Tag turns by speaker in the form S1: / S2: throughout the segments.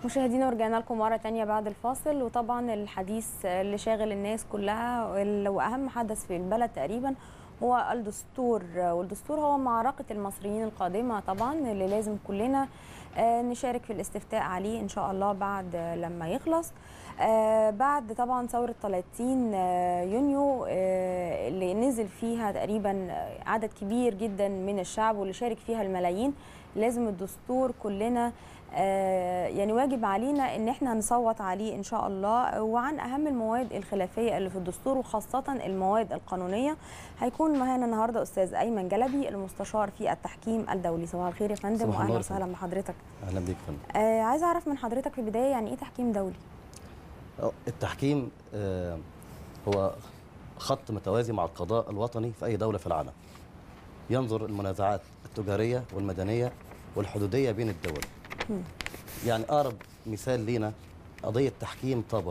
S1: مشاهدينا ورجعنا لكم مرة تانية بعد الفاصل وطبعا الحديث اللي شاغل الناس كلها وال- وأهم حدث في البلد تقريبا هو الدستور والدستور هو معركة المصريين القادمة طبعا اللي لازم كلنا آه، نشارك في الاستفتاء عليه إن شاء الله بعد لما يخلص آه، بعد طبعا ثورة 30 آه، يونيو آه، اللي نزل فيها تقريبا عدد كبير جدا من الشعب واللي شارك فيها الملايين لازم الدستور كلنا آه، يعني واجب علينا ان احنا نصوت عليه ان شاء الله وعن اهم المواد الخلافيه اللي في الدستور وخاصه المواد القانونيه هيكون معانا النهارده استاذ ايمن جلبي المستشار في التحكيم الدولي صباح الخير يا فندم
S2: صباح
S1: واهلا
S2: النور يا
S1: وسهلا بحضرتك
S2: اهلا بيك يا فندم
S1: آه عايزه اعرف من حضرتك في البدايه يعني ايه تحكيم دولي
S2: أه، التحكيم آه، هو خط متوازي مع القضاء الوطني في اي دوله في العالم ينظر المنازعات التجاريه والمدنيه والحدوديه بين الدول
S1: مم.
S2: يعني اقرب مثال لينا قضيه تحكيم طابا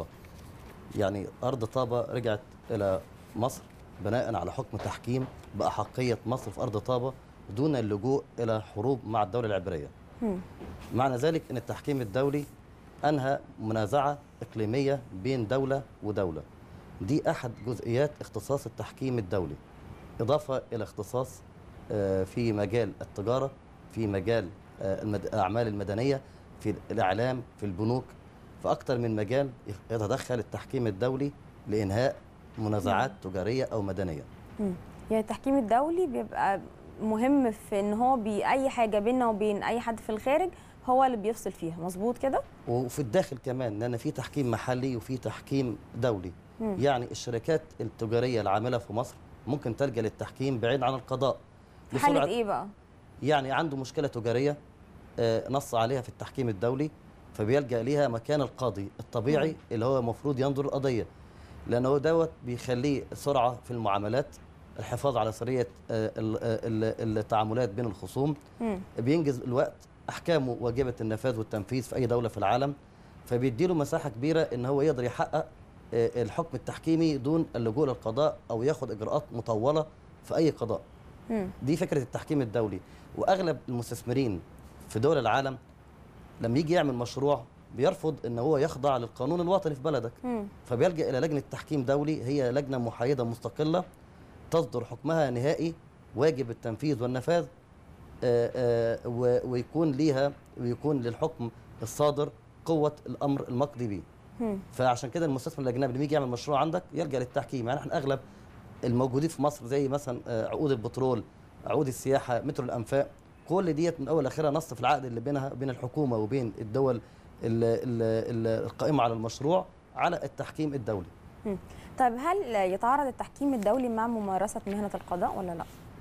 S2: يعني ارض طابا رجعت الى مصر بناء على حكم تحكيم باحقيه مصر في ارض طابا دون اللجوء الى حروب مع الدوله العبريه
S1: مم.
S2: معنى ذلك ان التحكيم الدولي انهى منازعه اقليميه بين دوله ودوله دي احد جزئيات اختصاص التحكيم الدولي اضافه الى اختصاص آه، في مجال التجاره في مجال آه، المد- الاعمال المدنيه في الاعلام في البنوك في اكثر من مجال يتدخل التحكيم الدولي لانهاء منازعات تجاريه او مدنيه
S1: مم. يعني التحكيم الدولي بيبقى مهم في ان هو بي اي حاجه بيننا وبين اي حد في الخارج هو اللي بيفصل فيها مظبوط كده
S2: وفي الداخل كمان لان في تحكيم محلي وفي تحكيم دولي
S1: مم.
S2: يعني الشركات التجاريه العامله في مصر ممكن تلجا للتحكيم بعيد عن القضاء
S1: في حاله
S2: لسرعة-
S1: ايه بقى
S2: يعني عنده مشكله تجاريه آه، نص عليها في التحكيم الدولي فبيلجا ليها مكان القاضي الطبيعي
S1: مم.
S2: اللي هو المفروض ينظر القضيه لانه دوت بيخليه سرعه في المعاملات الحفاظ على سريه آه، ال- ال- التعاملات بين الخصوم
S1: مم.
S2: بينجز الوقت احكامه واجبه النفاذ والتنفيذ في اي دوله في العالم فبيديله مساحه كبيره ان هو يقدر يحقق آه، الحكم التحكيمي دون اللجوء للقضاء او ياخد اجراءات مطوله في اي قضاء
S1: مم.
S2: دي فكره التحكيم الدولي واغلب المستثمرين في دول العالم لما يجي يعمل مشروع بيرفض ان هو يخضع للقانون الوطني في بلدك
S1: مم.
S2: فبيلجا الى لجنه تحكيم دولي هي لجنه محايده مستقله تصدر حكمها نهائي واجب التنفيذ والنفاذ آه، آه، و- ويكون ليها ويكون للحكم الصادر قوه الامر المقضي به
S1: مم.
S2: فعشان كده المستثمر الاجنبي لما يجي يعمل مشروع عندك يلجا للتحكيم يعني احنا اغلب الموجودين في مصر زي مثلا آه، عقود البترول عقود السياحه مترو الانفاق كل ديت من اول لاخرها نص في العقد اللي بينها بين الحكومه وبين الدول ال- ال- ال- القائمه على المشروع على التحكيم الدولي
S1: طيب هل يتعارض التحكيم الدولي مع ممارسه مهنه القضاء ولا لا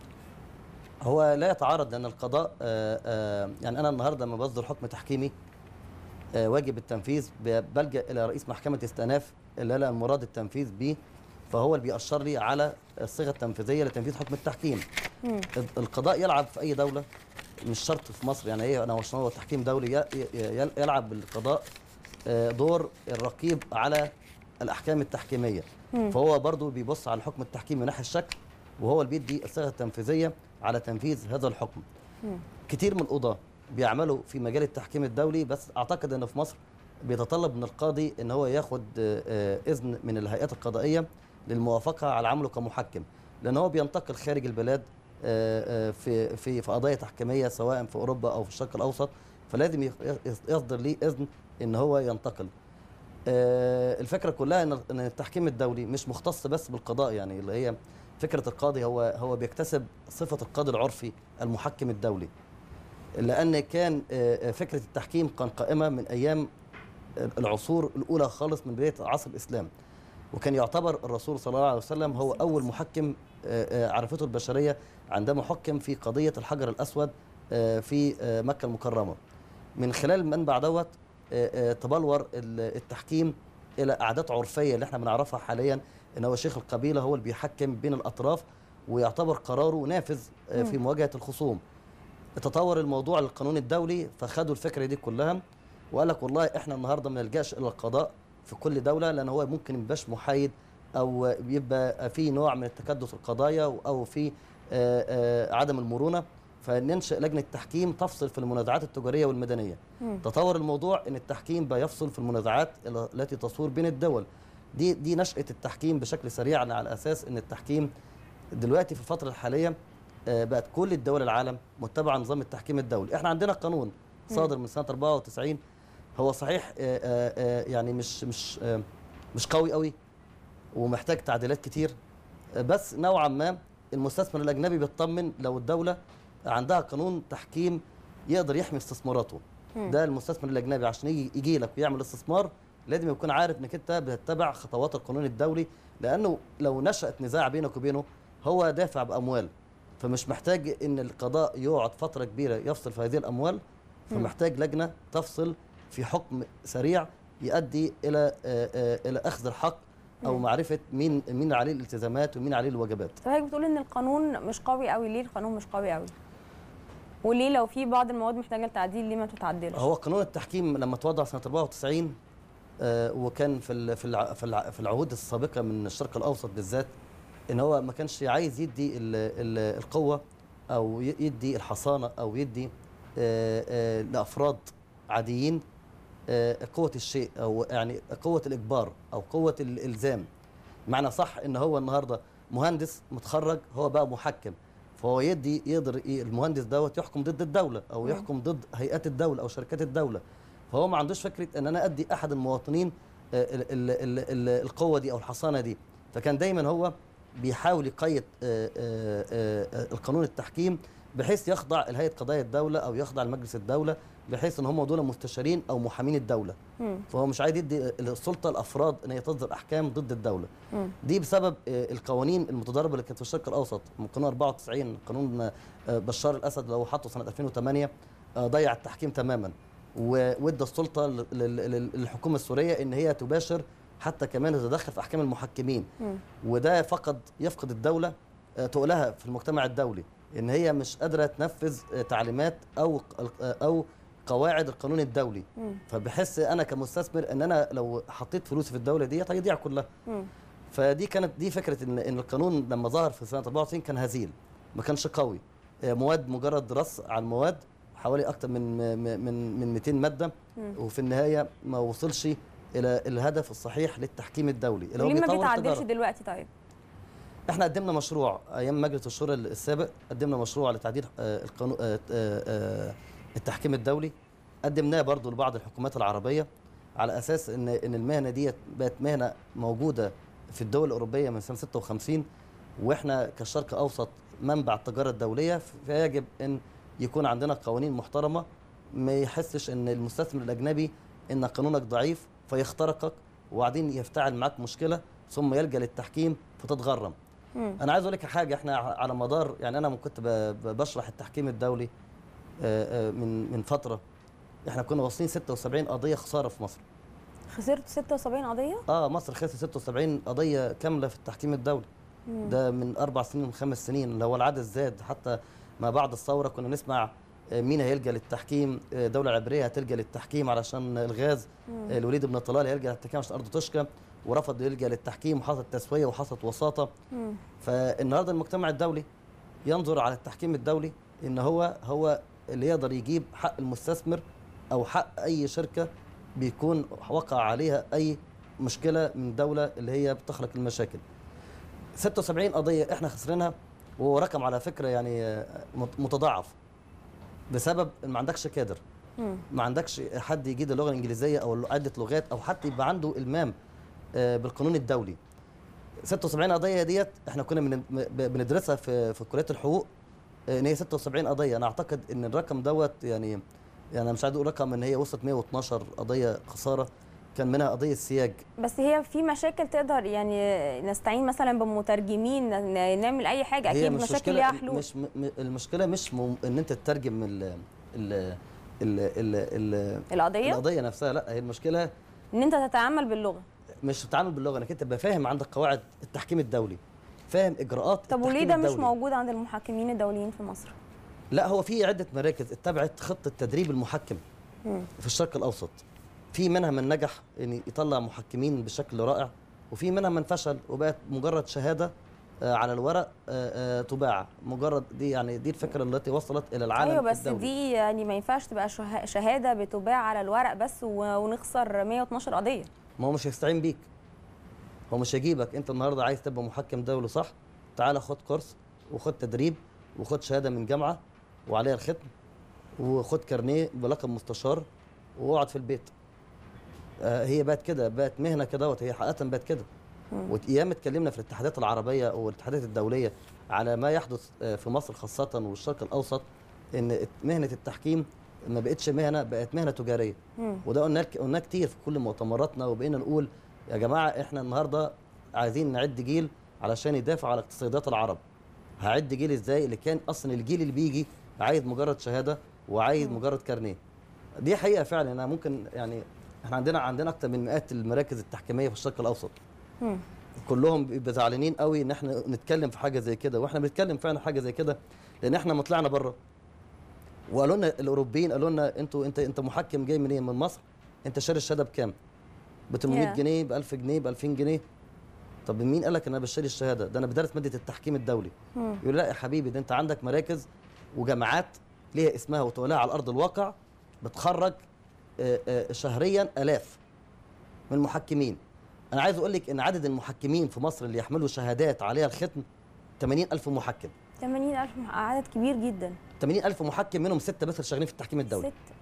S2: هو لا يتعارض لان القضاء آه، آه، يعني انا النهارده لما بصدر حكم تحكيمي آه، واجب التنفيذ ب- بلجا الى رئيس محكمه استئناف اللي انا مراد التنفيذ به فهو اللي بيأشر لي على الصيغه التنفيذيه لتنفيذ حكم التحكيم
S1: مم.
S2: القضاء يلعب في اي دوله مش شرط في مصر يعني هي انا عشان هو تحكيم دولي ي- ي- يلعب بالقضاء آه، دور الرقيب على الاحكام التحكيميه
S1: مم.
S2: فهو برضو بيبص على الحكم التحكيمي من ناحيه الشكل وهو اللي بيدي الصيغه التنفيذيه على تنفيذ هذا الحكم
S1: مم.
S2: كتير من القضاه بيعملوا في مجال التحكيم الدولي بس اعتقد ان في مصر بيتطلب من القاضي ان هو ياخد آه، آه، اذن من الهيئات القضائيه للموافقه على عمله كمحكم لان هو بينتقل خارج البلاد آه، آه، في في في قضايا تحكيميه سواء في اوروبا او في الشرق الاوسط فلازم يخ- يصدر ليه اذن ان هو ينتقل آه، الفكره كلها ان ان التحكيم الدولي مش مختص بس بالقضاء يعني اللي هي فكره القاضي هو هو بيكتسب صفه القاضي العرفي المحكم الدولي لان كان آه، آه، فكره التحكيم كان قائمه من ايام العصور الاولى خالص من بدايه عصر الاسلام وكان يعتبر الرسول صلى الله عليه وسلم هو اول محكم آه، آه، عرفته البشريه عندما حكم في قضيه الحجر الاسود آه، في آه، مكه المكرمه من خلال المنبع دوت آه، آه، تبلور ال- التحكيم الى عادات عرفيه اللي احنا بنعرفها حاليا ان هو شيخ القبيله هو اللي بيحكم بين الاطراف ويعتبر قراره نافذ آه، في مواجهه الخصوم تطور الموضوع للقانون الدولي فخدوا الفكره دي كلها وقال لك والله احنا النهارده ما نلجاش الى القضاء في كل دوله لان هو ممكن ما يبقاش محايد او بيبقى في نوع من التكدس القضايا او في آه، آه، عدم المرونه فننشئ لجنه تحكيم تفصل في المنازعات التجاريه والمدنيه
S1: مم.
S2: تطور الموضوع ان التحكيم بقى يفصل في المنازعات ال- التي تصور بين الدول دي دي نشاه التحكيم بشكل سريع على اساس ان التحكيم دلوقتي في الفتره الحاليه آه، بقت كل الدول العالم متبعه نظام التحكيم الدولي احنا عندنا قانون صادر من سنه 94 هو صحيح آه، آه، آه، يعني مش مش آه، مش قوي قوي ومحتاج تعديلات كتير آه، بس نوعا ما المستثمر الاجنبي بيطمن لو الدوله عندها قانون تحكيم يقدر يحمي استثماراته
S1: مم.
S2: ده المستثمر الاجنبي عشان يجي يجي لك ويعمل استثمار لازم يكون عارف انك انت بتتبع خطوات القانون الدولي لانه لو نشات نزاع بينك وبينه هو دافع باموال فمش محتاج ان القضاء يقعد فتره كبيره يفصل في هذه الاموال فمحتاج لجنه تفصل في حكم سريع يؤدي الى آه، آه، الى اخذ الحق او
S1: مم.
S2: معرفه مين مين عليه الالتزامات ومين عليه الواجبات
S1: طب حضرتك بتقول ان القانون مش قوي قوي ليه القانون مش قوي قوي وليه لو في بعض المواد محتاجه لتعديل ليه ما تتعدلش
S2: هو قانون التحكيم لما توضع سنه 94 آه، وكان في ال- في الع- في الع- في العهود السابقه من الشرق الاوسط بالذات ان هو ما كانش عايز يدي ال- ال- القوه او ي- يدي الحصانه او يدي آه، آه، لافراد عاديين آه، قوه الشيء او يعني قوه الاجبار او قوه الالزام معنى صح ان هو النهارده مهندس متخرج هو بقى محكم فهو يدي يقدر ي- المهندس دوت يحكم ضد الدوله او
S1: مم.
S2: يحكم ضد هيئات الدوله او شركات الدوله فهو ما عندوش فكره ان انا ادي احد المواطنين آه، ال ال ال ال القوه دي او الحصانه دي فكان دايما هو بيحاول يقيد آه، آه، آه، آه، القانون التحكيم بحيث يخضع لهيئه قضايا الدوله او يخضع لمجلس الدوله بحيث ان هم دول مستشارين او محامين الدوله
S1: مم.
S2: فهو مش عايز يدي السلطه الافراد ان هي تصدر احكام ضد الدوله
S1: مم.
S2: دي بسبب آه، القوانين المتضاربه اللي كانت في الشرق الاوسط من قانون 94 قانون آه، بشار الاسد اللي هو حطه سنه 2008 آه، ضيع التحكيم تماما و- وادى السلطه لل- لل- للحكومه السوريه ان هي تباشر حتى كمان تتدخل في احكام المحكمين
S1: مم.
S2: وده فقد يفقد الدوله آه، تقولها في المجتمع الدولي ان هي مش قادره تنفذ آه، تعليمات او آه، او قواعد القانون الدولي
S1: مم.
S2: فبحس انا كمستثمر ان انا لو حطيت فلوسي في الدوله ديت هيضيع كلها
S1: مم.
S2: فدي كانت دي فكره ان ان القانون لما ظهر في سنه 94 كان هزيل ما كانش قوي آه، مواد مجرد رص على المواد حوالي اكتر من من من من 200 ماده
S1: مم.
S2: وفي النهايه ما وصلش الى الهدف الصحيح للتحكيم الدولي اللي هو
S1: ليه ما
S2: بيطور
S1: بيتعدلش
S2: التجاره
S1: دلوقتي طيب
S2: احنا قدمنا مشروع ايام مجلس الشورى السابق قدمنا مشروع لتعديل آه، القانون آه، آه، آه، التحكيم الدولي قدمناه برضو لبعض الحكومات العربيه على اساس ان ان المهنه ديت بقت مهنه موجوده في الدول الاوروبيه من سنه 56 واحنا كشرق اوسط منبع التجاره الدوليه فيجب ان يكون عندنا قوانين محترمه ما يحسش ان المستثمر الاجنبي ان قانونك ضعيف فيخترقك وبعدين يفتعل معاك مشكله ثم يلجا للتحكيم فتتغرم
S1: مم.
S2: انا عايز اقول لك حاجه احنا على مدار يعني انا كنت ب- ب- بشرح التحكيم الدولي آه، آه، من من فتره احنا كنا واصلين 76 قضيه خساره في مصر
S1: خسرت 76 قضيه
S2: اه مصر خسرت 76 قضيه كامله في التحكيم الدولي
S1: مم.
S2: ده من اربع سنين وخمس سنين اللي هو العدد زاد حتى ما بعد الثوره كنا نسمع آه، مين هيلجا للتحكيم آه، الدوله العبريه هتلجا للتحكيم علشان الغاز
S1: مم.
S2: آه، الوليد بن طلال هيلجا للتحكيم عشان ارضه تشكى ورفض يلجا للتحكيم وحصلت تسويه وحصلت وساطه
S1: مم.
S2: فالنهارده المجتمع الدولي ينظر على التحكيم الدولي ان هو هو اللي يقدر يجيب حق المستثمر او حق اي شركه بيكون وقع عليها اي مشكله من الدوله اللي هي بتخلق المشاكل 76 قضيه احنا خسرينها وهو رقم على فكره يعني آه، مت- متضاعف بسبب ان ما عندكش كادر
S1: مم.
S2: ما عندكش حد يجيد اللغه الانجليزيه او عده لغات او حتى يبقى عنده المام آه، بالقانون الدولي 76 قضيه ديت احنا كنا بن- ب- بندرسها في في كليه الحقوق آه، ان هي 76 قضيه انا اعتقد ان الرقم دوت يعني يعني انا مش عايز اقول رقم ان هي وصلت 112 قضيه خساره كان منها قضيه سياج
S1: بس هي في مشاكل تقدر يعني نستعين مثلا بمترجمين ن- نعمل اي حاجه
S2: هي
S1: اكيد
S2: مش
S1: مشاكل
S2: مشكله
S1: ليها حلول
S2: مش م- م- المشكله مش م- ان انت تترجم ال ال ال ال ال
S1: القضيه
S2: القضيه نفسها لا هي المشكله
S1: ان انت تتعامل باللغه
S2: مش تتعامل باللغه انك انت تبقى فاهم عندك قواعد التحكيم الدولي فاهم اجراءات
S1: طب وليه
S2: التحكيم
S1: ده مش
S2: الدولي.
S1: موجود عند المحكمين الدوليين في مصر
S2: لا هو في عده مراكز اتبعت خطه تدريب المحكم
S1: مم.
S2: في الشرق الاوسط في منها من نجح ان يطلع محكمين بشكل رائع وفي منها من فشل وبقت مجرد شهاده آه، على الورق آه، آه، تباع مجرد دي يعني دي الفكره التي وصلت الى العالم
S1: ايوه بس
S2: الدولي.
S1: دي يعني ما ينفعش تبقى شه- شهاده بتباع على الورق بس و- ونخسر 112 قضيه
S2: ما هو مش هيستعين بيك هو مش هيجيبك انت النهارده عايز تبقى محكم دولي صح تعالى خد كورس وخد تدريب وخد شهاده من جامعه وعليها الختم وخد كارنيه بلقب مستشار واقعد في البيت آه هي بقت كده بقت مهنه كده هي حقيقه بقت كده وايام اتكلمنا في الاتحادات العربيه والاتحادات الدوليه على ما يحدث آه، في مصر خاصه والشرق الاوسط ان مهنه التحكيم ما بقتش مهنه بقت مهنه تجاريه
S1: مم.
S2: وده قلنا قلناه كتير في كل مؤتمراتنا وبقينا نقول يا جماعه احنا النهارده عايزين نعد جيل علشان يدافع على اقتصاديات العرب هعد جيل ازاي اللي كان اصلا الجيل اللي بيجي عايز مجرد شهاده وعايز مجرد كارنيه دي حقيقه فعلا انا ممكن يعني احنا عندنا عندنا اكتر من مئات المراكز التحكيميه في الشرق الاوسط
S1: مم.
S2: كلهم بيبقوا زعلانين قوي ان احنا نتكلم في حاجه زي كده واحنا بنتكلم فعلا في حاجه زي كده لان احنا ما طلعنا بره وقالوا لنا الاوروبيين قالوا لنا انتوا انت انت محكم جاي منين من مصر انت شاري الشهاده بكام ب 800
S1: Yeah.
S2: جنيه ب 1000 جنيه ب 2000 جنيه طب مين قال لك ان انا بشتري الشهاده ده انا بدرس ماده التحكيم الدولي
S1: مم.
S2: يقول لا يا حبيبي ده انت عندك مراكز وجامعات ليها اسمها وتوليها على ارض الواقع بتخرج آه، آه، شهريا الاف من المحكمين انا عايز اقول لك ان عدد المحكمين في مصر اللي يحملوا شهادات عليها الختم 80000 محكم
S1: 80000 عدد كبير جدا
S2: 80000 محكم منهم ستة بس اللي شغالين في التحكيم الدولي
S1: ست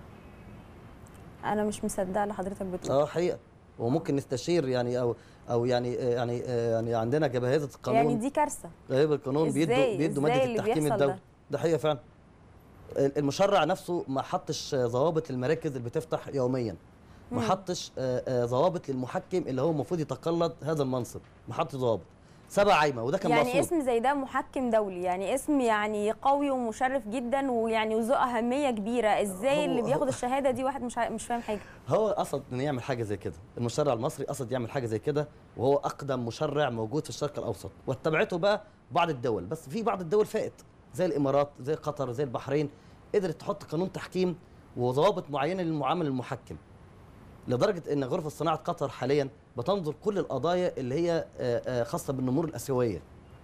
S1: انا مش مصدقه اللي حضرتك بتقول
S2: اه حقيقه وممكن نستشير يعني او او يعني آه، يعني آه، يعني عندنا جبهات القانون
S1: يعني دي كارثه
S2: غياب القانون
S1: إزاي؟
S2: بيدوا بيدوا
S1: إزاي
S2: ماده
S1: اللي
S2: التحكيم
S1: بيحصل
S2: الدولي
S1: ده؟
S2: ده حقيقه فعلا المشرع نفسه ما حطش ضوابط للمراكز اللي بتفتح يوميا ما
S1: مم.
S2: حطش آه، آه، ضوابط للمحكم اللي هو المفروض يتقلد هذا المنصب ما حطش ضوابط سبع عايمه وده كان
S1: يعني
S2: مقصود
S1: اسم زي ده محكم دولي يعني اسم يعني قوي ومشرف جدا ويعني وذو اهميه كبيره ازاي
S2: هو-
S1: اللي بياخد
S2: هو-
S1: الشهاده دي واحد مش ع- مش فاهم حاجه
S2: هو قصد انه يعمل حاجه زي كده المشرع المصري قصد يعمل حاجه زي كده وهو اقدم مشرع موجود في الشرق الاوسط واتبعته بقى بعض الدول بس في بعض الدول فائت زي الامارات زي قطر زي البحرين قدرت تحط قانون تحكيم وضوابط معينه للمعامل المحكم لدرجه ان غرفه صناعه قطر حاليا بتنظر كل القضايا اللي هي آه، آه، خاصه بالنمور الاسيويه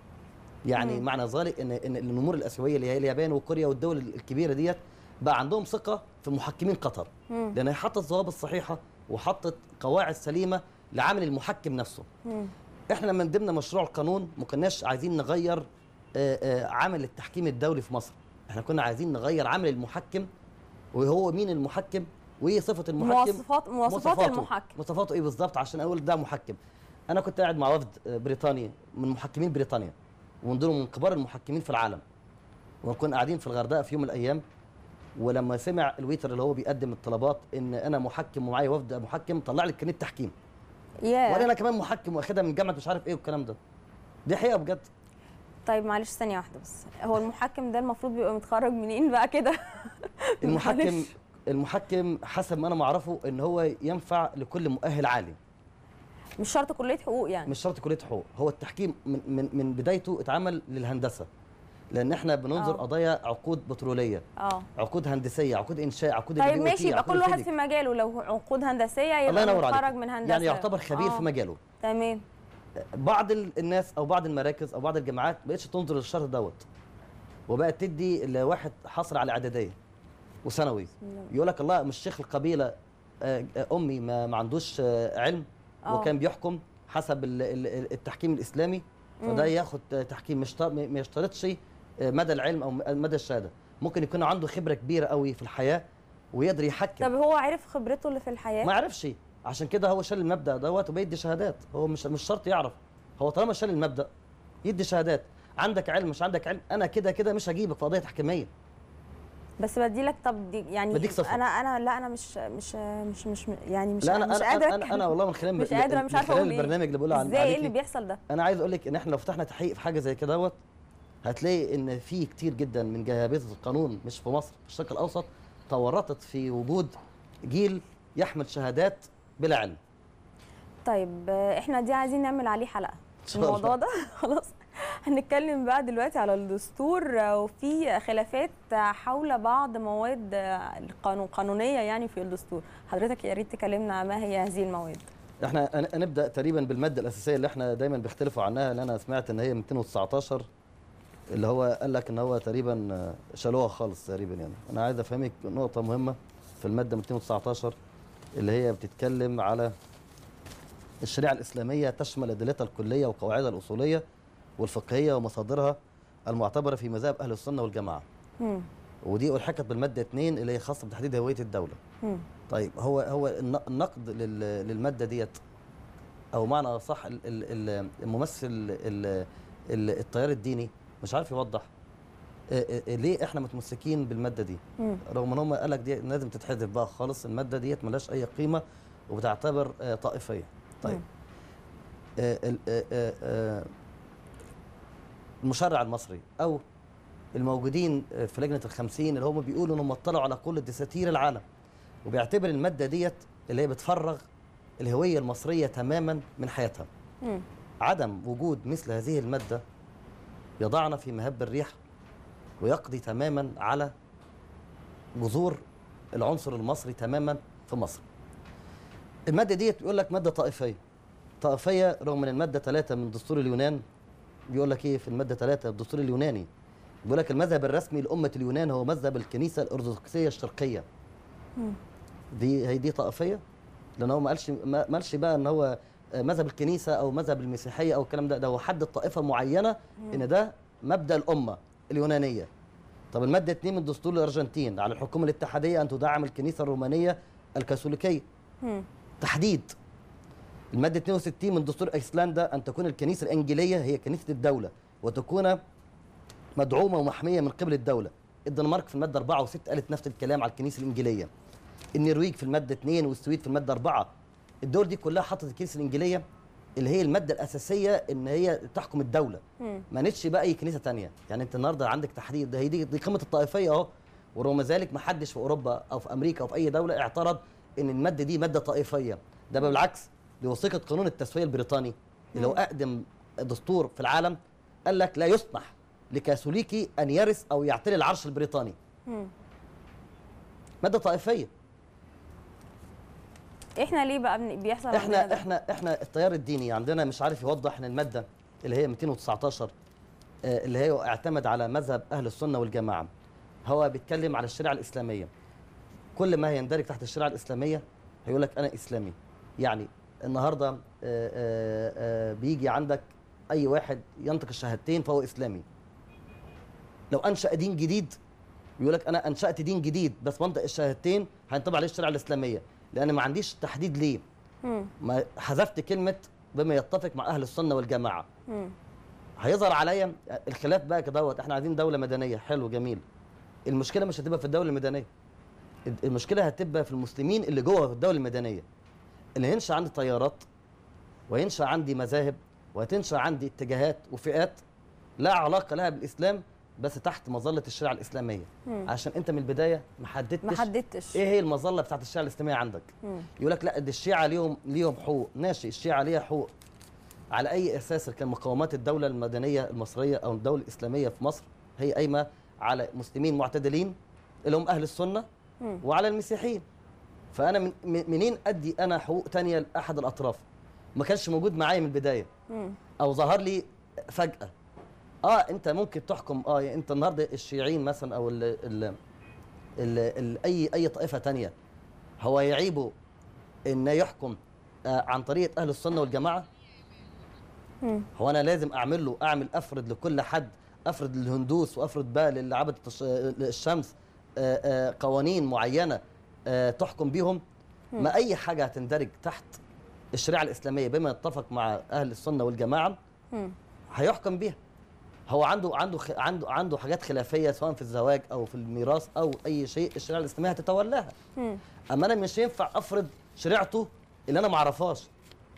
S2: يعني
S1: مم.
S2: معنى ذلك ان ان النمور الاسيويه اللي هي اليابان وكوريا والدول الكبيره ديت بقى عندهم ثقه في محكمين قطر
S1: مم.
S2: لان هي حطت ضوابط صحيحه وحطت قواعد سليمه لعمل المحكم نفسه
S1: مم.
S2: احنا من ضمن مشروع القانون ما كناش عايزين نغير آه، آه، عمل التحكيم الدولي في مصر احنا كنا عايزين نغير عمل المحكم وهو مين المحكم وايه صفه المحكم
S1: مواصفات مواصفات المحكم
S2: مواصفاته ايه بالظبط عشان اقول ده محكم انا كنت قاعد مع وفد آه، بريطاني من محكمين بريطانيا ومن دول من كبار المحكمين في العالم وكنا قاعدين في الغردقه في يوم من الايام ولما سمع الويتر اللي هو بيقدم الطلبات ان انا محكم ومعايا وفد محكم طلع لي كارنيه تحكيم
S1: ياه
S2: وانا انا كمان محكم واخدها من جامعه مش عارف ايه والكلام ده دي حقيقه بجد
S1: طيب معلش ثانيه واحده بس هو المحكم ده المفروض بيبقى متخرج منين بقى كده
S2: المحكم
S1: معلش.
S2: المحكم حسب ما انا ما اعرفه ان هو ينفع لكل مؤهل عالي
S1: مش شرط كليه حقوق يعني
S2: مش شرط كليه حقوق هو التحكيم من من من بدايته اتعمل للهندسه لان احنا بننظر
S1: آه.
S2: قضايا عقود بتروليه
S1: اه
S2: عقود هندسيه عقود انشاء عقود
S1: طيب
S2: ال
S1: ماشي
S2: BOT،
S1: يبقى
S2: عقود
S1: كل واحد
S2: الفيديك.
S1: في مجاله لو عقود هندسيه
S2: الله
S1: يبقى
S2: ينور
S1: متخرج
S2: عليك
S1: من هندسه
S2: يعني يعتبر خبير
S1: آه.
S2: في مجاله
S1: تمام
S2: بعض ال- الناس او بعض المراكز او بعض الجامعات ما بقتش تنظر للشرط دوت وبقت تدي لواحد حاصل على اعداديه وثانوي يقول لك الله مش شيخ القبيله آه، آه، امي ما, ما عندوش آه، علم
S1: آه.
S2: وكان بيحكم حسب ال- ال- التحكيم الاسلامي فده ياخد آه، تحكيم مش طا- ما يشترطش آه، مدى العلم او مدى الشهاده ممكن يكون عنده خبره كبيره قوي في الحياه ويقدر يحكم
S1: طب هو عرف خبرته اللي في الحياه
S2: ما عرفش عشان كده هو شال المبدا دوت وبيدي شهادات هو مش مش شرط يعرف هو طالما شال المبدا يدي شهادات عندك علم مش عندك علم انا كده كده مش هجيبك في قضيه تحكيميه
S1: بس بديلك طب دي يعني
S2: بديك صفر.
S1: انا انا لا انا مش مش مش مش يعني مش
S2: لا انا
S1: مش
S2: انا
S1: قادره
S2: انا, أنا, أنا والله من خلال
S1: مش قادره مش
S2: من
S1: عارفه
S2: خلال
S1: اقول ايه
S2: البرنامج اللي بقول عن
S1: ازاي ايه اللي
S2: عليكي
S1: بيحصل ده
S2: انا عايز اقول لك ان احنا لو فتحنا تحقيق في حاجه زي كده دوت هتلاقي ان في كتير جدا من جهابذه القانون مش في مصر في الشرق الاوسط تورطت في وجود جيل يحمل شهادات بلا علم
S1: طيب آه، احنا دي عايزين نعمل عليه حلقه
S2: شاء الله.
S1: الموضوع ده خلاص هنتكلم بقى دلوقتي على الدستور آه، وفي خلافات آه، حول بعض مواد آه، القانون قانونيه يعني في الدستور حضرتك يا ريت تكلمنا ما هي هذه المواد
S2: احنا هن- هنبدا تقريبا بالماده الاساسيه اللي احنا دايما بيختلفوا عنها اللي انا سمعت ان هي 219 اللي هو قال لك ان هو تقريبا آه، شالوها خالص تقريبا يعني انا عايز افهمك نقطه مهمه في الماده 219 اللي هي بتتكلم على الشريعه الاسلاميه تشمل ادلتها الكليه وقواعدها الاصوليه والفقهيه ومصادرها المعتبره في مذاهب اهل السنه والجماعه
S1: مم.
S2: ودي الحقت بالماده 2 اللي هي خاصه بتحديد هويه الدوله
S1: مم.
S2: طيب هو هو الن- النقد لل- للماده ديت او معنى صح ال- ال- ال- الممثل ال- ال- التيار الديني مش عارف يوضح آه، آه، ليه احنا متمسكين بالماده دي
S1: مم.
S2: رغم ان هم قال لك دي لازم تتحذف بقى خالص الماده ديت ملهاش اي قيمه وبتعتبر آه، طائفيه طيب
S1: مم.
S2: آه، ال- آه، آه، آه، المشرع المصري او الموجودين آه، في لجنه الخمسين اللي هم بيقولوا انهم اطلعوا على كل دساتير العالم وبيعتبر الماده ديت اللي هي بتفرغ الهويه المصريه تماما من حياتها
S1: مم.
S2: عدم وجود مثل هذه الماده يضعنا في مهب الريح ويقضي تماما على جذور العنصر المصري تماما في مصر الماده ديت بيقول لك ماده طائفيه طائفيه رغم ان الماده 3 من دستور اليونان بيقول لك ايه في الماده 3 الدستور اليوناني بيقول لك المذهب الرسمي لامه اليونان هو مذهب الكنيسه الارثوذكسيه الشرقيه
S1: مم.
S2: دي هي دي طائفيه لان هو ما قالش ما ما قالش بقى ان هو مذهب الكنيسه او مذهب المسيحيه او الكلام ده ده هو حدد طائفه معينه ان ده مبدا الامه اليونانيه طب الماده 2 من دستور الارجنتين على الحكومه الاتحاديه ان تدعم الكنيسه الرومانيه الكاثوليكيه
S1: مم.
S2: تحديد الماده 62 من دستور ايسلندا ان تكون الكنيسه الانجيليه هي كنيسه الدوله وتكون مدعومه ومحميه من قبل الدوله الدنمارك في الماده 4 و6 قالت نفس الكلام على الكنيسه الانجيليه النرويج في الماده 2 والسويد في الماده 4 الدول دي كلها حطت الكنيسه الانجيليه اللي هي الماده الاساسيه ان هي تحكم الدوله
S1: مم.
S2: ما نتش بقى اي كنيسه تانية يعني انت النهارده عندك تحديد ده هي دي, دي قيمه الطائفيه اهو ورغم ذلك ما حدش في اوروبا او في امريكا او في اي دوله اعترض ان الماده دي ماده طائفيه ده بل بالعكس دي وثيقه قانون التسويه البريطاني اللي هو اقدم دستور في العالم قال لك لا يسمح لكاثوليكي ان يرث او يعتري العرش البريطاني
S1: مم.
S2: ماده طائفيه
S1: احنا ليه بقى بن- بيحصل عندنا
S2: احنا
S1: ده؟
S2: احنا احنا التيار الديني عندنا مش عارف يوضح ان الماده اللي هي 219 آه، اللي هي اعتمد على مذهب اهل السنه والجماعه هو بيتكلم على الشريعه الاسلاميه كل ما يندرج تحت الشريعه الاسلاميه هيقول لك انا اسلامي يعني النهارده آه، آه، آه، بيجي عندك اي واحد ينطق الشهادتين فهو اسلامي لو انشا دين جديد بيقول لك انا انشات دين جديد بس منطق الشهادتين هينطبق عليه الشريعه الاسلاميه لان ما عنديش تحديد ليه
S1: مم.
S2: ما حذفت كلمه بما يتفق مع اهل السنه والجماعه
S1: مم.
S2: هيظهر عليا الخلاف بقى كدهوت احنا عايزين دوله مدنيه حلو جميل المشكله مش هتبقى في الدوله المدنيه المشكله هتبقى في المسلمين اللي جوه الدوله المدنيه اللي هينشا عندي تيارات وينشا عندي مذاهب وهتنشا عندي اتجاهات وفئات لا علاقه لها بالاسلام بس تحت مظله الشريعه الاسلاميه
S1: مم.
S2: عشان انت من البدايه ما حددتش
S1: ما حددتش
S2: ايه هي المظله بتاعت الشريعه الاسلاميه عندك
S1: مم.
S2: يقول لك لا دي الشيعة ليهم ليهم حقوق ماشي الشيعة ليها حقوق على أي أساس كان مقاومات الدولة المدنية المصرية أو الدولة الإسلامية في مصر هي قايمة على مسلمين معتدلين اللي هم أهل السنة
S1: مم.
S2: وعلى المسيحيين فأنا من من- منين أدي أنا حقوق تانية لأحد الأطراف ما كانش موجود معايا من البداية
S1: مم.
S2: او ظهر لي فجاه اه انت ممكن تحكم اه يعني انت النهارده الشيوعيين مثلا او ال ال ال ال اي اي طائفه تانية هو يعيبه ان يحكم آه عن طريقه اهل السنه والجماعه
S1: مم.
S2: هو انا لازم اعمل له اعمل افرض لكل حد افرض للهندوس وافرض بقى للي عبد التش- الشمس آه، آه، قوانين معينه آه، تحكم بيهم ما اي حاجه هتندرج تحت الشريعه الاسلاميه بما يتفق مع اهل السنه والجماعه
S1: مم.
S2: هيحكم بيها هو عنده عنده خ- عنده عنده حاجات خلافيه سواء في الزواج او في الميراث او اي شيء الشريعه الاسلاميه هتتولاها
S1: مم.
S2: اما انا مش ينفع افرض شريعته اللي انا ما اعرفهاش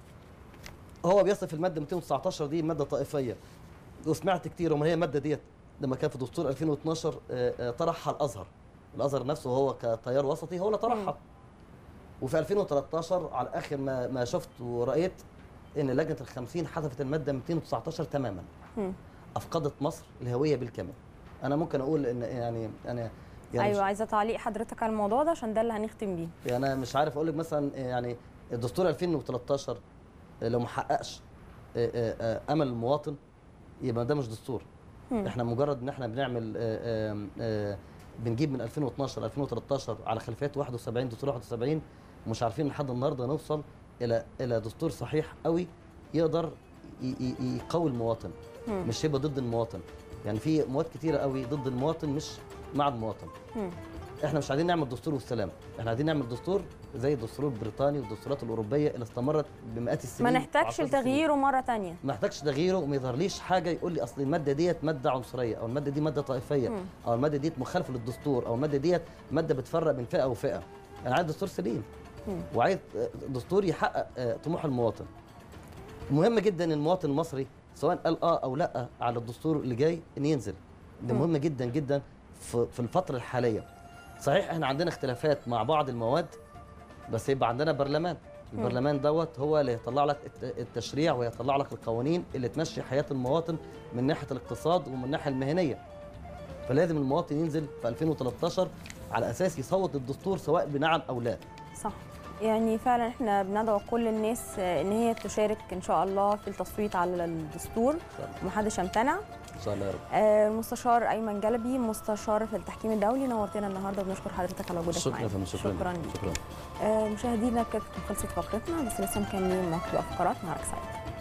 S2: هو بيصف الماده 219 دي ماده طائفيه وسمعت كتير وما هي الماده ديت لما كان في دستور 2012 آه، آه، طرحها الازهر الازهر نفسه هو كتيار وسطي هو اللي طرحها وفي 2013 على اخر ما ما شفت ورأيت ان لجنه الخمسين حذفت الماده 219 تماما
S1: مم.
S2: افقدت مصر الهويه بالكامل انا ممكن اقول ان يعني انا يعني
S1: ايوه
S2: مش-
S1: عايزه تعليق حضرتك على الموضوع ده عشان ده اللي هنختم بيه
S2: يعني انا مش عارف اقول لك مثلا يعني الدستور 2013 لو ما حققش آه، آه، آه، امل المواطن يبقى ده مش دستور
S1: مم.
S2: احنا مجرد ان احنا بنعمل آه، آه، آه، بنجيب من 2012 2013 على خلفيات 71 دستور 71 مش عارفين لحد النهارده نوصل الى الى دستور صحيح قوي يقدر ي- ي- يقوي المواطن
S1: مم.
S2: مش يبقى ضد المواطن يعني في مواد كتيره قوي ضد المواطن مش مع المواطن
S1: مم.
S2: احنا مش عايزين نعمل دستور والسلام احنا عايزين نعمل دستور زي الدستور البريطاني والدستورات الاوروبيه اللي استمرت بمئات السنين
S1: ما نحتاجش
S2: وعشرات السنين.
S1: لتغييره مره تانية
S2: ما نحتاجش تغييره وما يظهرليش حاجه يقول لي اصل الماده ديت ماده عنصريه او الماده دي ماده طائفيه
S1: مم.
S2: او الماده ديت مخالفه للدستور او الماده ديت ماده بتفرق بين فئه وفئه انا عايز دستور سليم
S1: مم.
S2: وعايز آه، دستور يحقق آه، طموح المواطن مهم جدا ان المواطن المصري سواء قال اه او لا على الدستور اللي جاي ان ينزل ده
S1: مم.
S2: مهم جدا جدا في في الفتره الحاليه صحيح احنا عندنا اختلافات مع بعض المواد بس يبقى عندنا برلمان البرلمان دوت هو اللي يطلع لك الت- التشريع ويطلع لك القوانين اللي تمشي حياه المواطن من ناحيه الاقتصاد ومن الناحيه المهنيه فلازم المواطن ينزل في 2013 على اساس يصوت الدستور سواء بنعم او لا
S1: صح يعني فعلا احنا بندعو كل الناس آه، ان هي تشارك ان شاء الله في التصويت على الدستور ومحدش يمتنع
S2: ان شاء الله يا رب
S1: آه، المستشار ايمن جلبي مستشار في التحكيم الدولي نورتنا النهارده وبنشكر حضرتك على وجودك
S2: شكرا
S1: معانا
S2: يا فندم شكرا
S1: شكرا ليك.
S2: شكرا
S1: آه، مشاهدينا كده خلصت فقرتنا بس لسه مكملين معاكم بقى فقرات نهارك سعيد